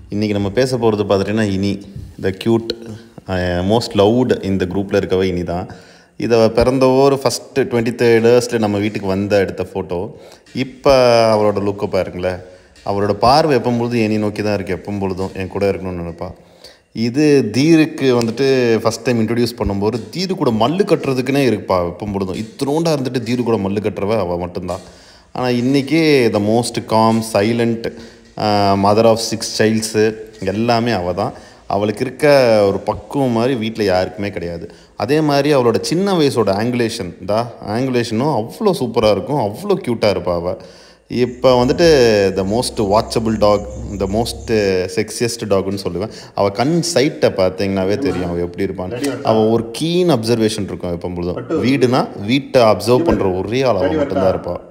இன்றைக்கி நம்ம பேச போகிறது பார்த்துட்டிங்கன்னா இனி த க்யூட் மோஸ்ட் லவுட் இந்த குரூப்பில் இருக்கவ இனி தான் இதை பிறந்த ஒரு ஃபஸ்ட்டு டுவெண்ட்டி தேர்ட் இயர்ஸில் நம்ம வீட்டுக்கு வந்த எடுத்த ஃபோட்டோ இப்போ அவரோட லுக்கை பாருங்களேன் அவரோட பார்வை எப்போ பொழுதும் என்னை நோக்கி தான் இருக்குது எப்போ பொழுதும் என் கூட இருக்கணும்னு நினைப்பா இது தீருக்கு வந்துட்டு ஃபஸ்ட் டைம் இன்ட்ரடியூஸ் பண்ணும்போது தீரு கூட மல்லு கட்டுறதுக்குன்னே இருப்பா எப்போ பொழுதும் இத்தினோண்டா இருந்துட்டு தீரு கூட மல்லு கட்டுறவ அவள் மட்டும்தான் ஆனால் இன்றைக்கி the most calm silent mother of six childs எல்லாமே அவள் தான் அவளுக்கு இருக்க ஒரு பக்குவம் மாதிரி வீட்டில் யாருக்குமே கிடையாது அதே மாதிரி அவளோட சின்ன வயசோட ஆங்குலேஷன் தா ஆங்குலேஷனும் அவ்வளோ சூப்பராக இருக்கும் அவ்வளோ க்யூட்டாக இருப்பாள் அவள் இப்போ வந்துட்டு the most watchable dog the most sexiest டாக்னு சொல்லுவேன் அவள் கண் சைட்டை பார்த்தீங்கன்னாவே தெரியும் அவள் எப்படி இருப்பான்னு அவள் ஒரு கீன் அப்சர்வேஷன் இருக்கும் எப்போ பொழுதும் வீடுனா வீட்டை அப்சர்வ் பண்ணுற ஒரே ஆள் அவள் மட்டும்தான் இருப்பாள்